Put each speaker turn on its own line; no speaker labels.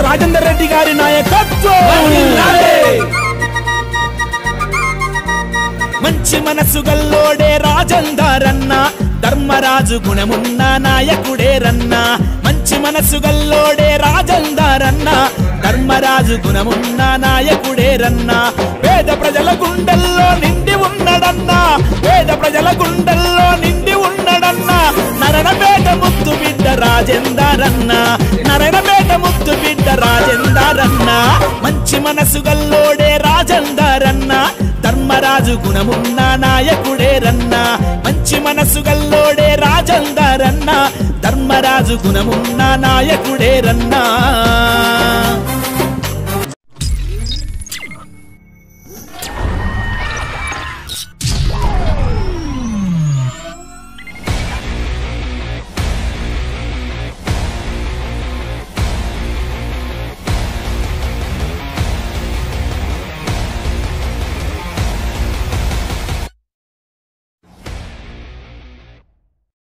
రాజేందర్ రెడ్డి గారి నాయకత్వం మంచి మనసు గల్లోడే రాజందారన్న ధర్మరాజు గుణమున్న నాయకుడే రన్న మంచి మనసు గల్లోడే రాజందారన్న ధర్మరాజు గుణమున్న నాయకుడే రన్న పేద ప్రజల గుండెల్లో నిండి ఉన్నడన్నా పేద ప్రజల గుండెల్లో నిండి ఉన్నడన్నా నరణపేట ముత్తు బిడ్డ రాజేందారన్న నరణపేట ముత్తు బిడ్డ రాజేందారన్న మంచి మనసు గల్లోడే రాజందారన్న ధర్మరాజు గుణమున్న నాయకుడే రన్న మంచి మనసు గల్లోడే రాజందారన్న ధర్మరాజు గుణమున్న నాయకుడే రన్నా